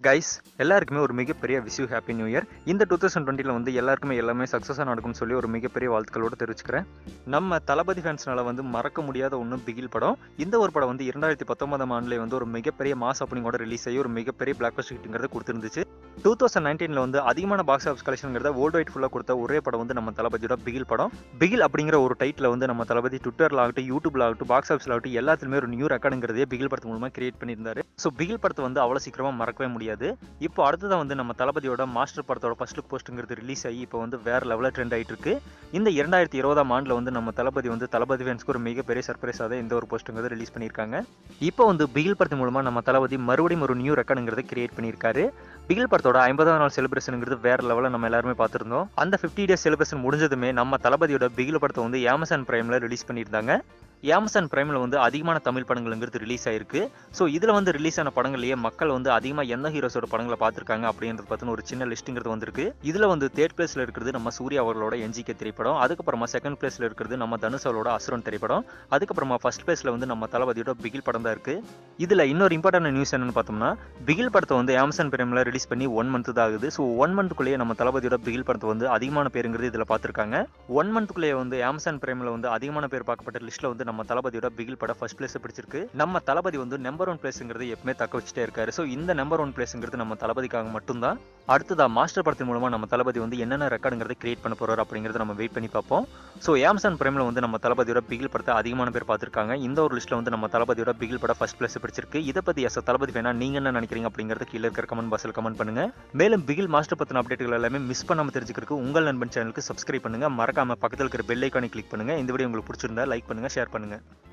guys எல்லாருக்குமே ஒரு மிகப்பெரிய விஷ் ஹாப்பி நியூ இயர் இந்த டூ தௌசண்ட் டுவெண்ட்டியில் வந்து எல்லாருக்குமே எல்லாமே சக்ஸஸாக நடக்கும்னு சொல்லி ஒரு மிகப்பெரிய வாழ்த்துக்களோடு தெரிவிச்சுக்கிறேன் நம்ம தளபதி ஃபேன்ஸ்னால வந்து மறக்க முடியாத ஒன்று பிகில் படம் இந்த ஒரு படம் வந்து இரண்டாயிரத்தி பத்தொன்பதாம் ஆண்டுல வந்து ஒரு மிகப்பெரிய மாஸ் ஓப்பனிங்கோட ரிலீஸ் ஆகி ஒரு மிகப்பெரிய பிளாக் பஸ்ட் ஹிட்டுங்கிறத கொடுத்துருந்துச்சு டூ தௌசண்ட் நைன்டீனில் வந்து அதிகமான பாக்ஸ் ஆஃபீஸ் கலெக்ஷன்ங்கிறத வேர்ல்டு வைட் ஃபுல்லாக கொடுத்த ஒரே படம் வந்து நம்ம தளபதியோட பிகில் படம் பிகில் அப்படிங்கிற ஒரு டைட்டில் வந்து நம்ம தளபதி ட்விட்டரில் ஆகட்டும் யூடியூப்ல ஆகட்டும் பாக்ஸ் ஆஃபீஸில் ஆகட்டும் எல்லாத்துலேயுமே ஒரு நியூ ரெக்கார்டுங்கிறதே பிகில் படத்து மூலமாக கிரியேட் பண்ணியிருந்தாரு ஸோ பிகில் படத்தை வந்து அவ்வளோ சீக்கிரமாக மறக்கவே முடியாது இப்போ அடுத்ததான் வந்து நம்ம தளபதியோட மாஸ்டர் படத்தோட ஃபர்ஸ்ட் லுக் போஸ்ட்டுங்கிறது ரிலீஸ் ஆகி இப்போ வந்து வேற லெவலில் ட்ரெண்ட் ஆயிட்டு இருக்கு இந்த இரண்டாயிரத்தி இருபதாம் ஆண்டில் வந்து நம்ம தளபதி வந்து தளபதி ஃபேன்ஸ்க்கு ஒரு மிகப்பெரிய சர்ப்ரைஸாக தான் இந்த ஒரு போஸ்ட்டுங்கிறத ரிலீஸ் பண்ணியிருக்காங்க இப்போ வந்து பிகில் படத்து மூலமாக நம்ம தளபதி மறுபடியும் ஒரு நியூ ரெக்கார்டுங்கிறத கிரியேட் பண்ணியிருக்காரு பிகில் படத்தோட ஐம்பதாம் நாள் செலிப்ரேஷனுங்கிறது வேற லெவலில் நம்ம எல்லாருமே பார்த்துருந்தோம் அந்த ஃபிஃப்டி டேஸ் செலிப்ரேஷன் முடிஞ்சதுமே நம்ம தளபதியோட பிகில் படத்தை வந்து அமேசான் பிரைமில் ரிலீஸ் பண்ணியிருந்தாங்க அமேசான் பிரைமில் வந்து அதிகமான தமிழ் படங்கள்ங்கிறது ரிலீஸ் ஆயிருக்கு ஸோ இதில் வந்து ரிலீஸ் ஆன படங்கள்லேயே மக்கள் வந்து அதிகமாக எந்த ஹீரோஸோட படங்களை பார்த்துருக்காங்க அப்படின்றது பற்றின ஒரு சின்ன லிஸ்ட்டுங்கிறது வந்திருக்கு இதில் வந்து தேர்ட் பிளேஸில் இருக்கிறது நம்ம சூர்யா அவர்களோட என்ஜிகே திரைப்படம் அதுக்கப்புறமா செகண்ட் பிளேஸில் இருக்கிறது நம்ம தனுஷ் அவரோட அசுரன் திரைப்படம் அதுக்கப்புறமா ஃபர்ஸ்ட் பிளேஸில் வந்து நம்ம தளபதியோட பிகில் படம் தான் இருக்கு இதில் இன்னொரு இம்பார்ட்டன்ட் நியூஸ் என்னன்னு பார்த்தோம்னா பிகில் படத்தை வந்து அமேசான் பிரைமில் ரிலீஸ் பண்ணி ஒன் மந்த் தான் ஆகுது ஸோ ஒன் மந்த்துக்குள்ளேயே நம்ம தளபதியோட பிகில் படத்தை வந்து அதிகமான பேருங்கிறது இதில் பார்த்துருக்காங்க ஒன் மந்த்துக்குள்ளேயே வந்து அமேசான் பிரைமில் வந்து அதிகமான பேர் பார்க்கப்பட்ட லிஸ்ட்டில் வந்து நம்ம தளபதியோட பிகில் படம் ஃபர்ஸ்ட் பிளேஸ் பிடிச்சிருக்கு நம்ம தளபதி வந்து நம்பர் ஒன் பிளேஸுங்கிறது எப்பவுமே தக்க வச்சுட்டே இருக்காரு ஸோ இந்த நம்பர் ஒன் பிளேஸுங்கிறது நம்ம தளபதிக்காக மட்டும்தான் அடுத்ததா மாஸ்டர் படத்தின் மூலமா நம்ம தளபதி வந்து என்னென்ன ரெக்கார்டுங்கிறத கிரியேட் பண்ண போறாரு அப்படிங்கிறத நம்ம வெயிட் பண்ணி பார்ப்போம் ஸோ அமேசான் பிரைமில் வந்து நம்ம தளபதியோட பிகில் படத்தை அதிகமான பேர் பார்த்துருக்காங்க இந்த ஒரு லிஸ்ட்ல வந்து நம்ம தளபதியோட பிகில் படம் ஃபர்ஸ்ட் பிளேஸ் பிடிச்சிருக்கு இதை பத்தி எஸ் தளபதி வேணா நீங்க என்ன நினைக்கிறீங்க அப்படிங்கிறத கீழே இருக்கிற கமெண்ட் பாக்ஸில் கமெண்ட் பண்ணுங்க மேலும் பிகில் மாஸ்டர் பத்தின அப்டேட்டுகள் எல்லாமே மிஸ் பண்ணாம தெரிஞ்சுக்கிறதுக்கு உங்கள் நண்பன் சேனலுக்கு சப்ஸ்கிரைப் பண்ணுங்க மறக்காம பக்கத்தில் இருக்கிற பெல் ஐக்கானை கிளிக் பண்ணுங்க இந்த வீடியோ உங்களுக்கு பிடிச்சிருந்தா லைக் பண்ணுங்க ஷேர் பண்ணுங்க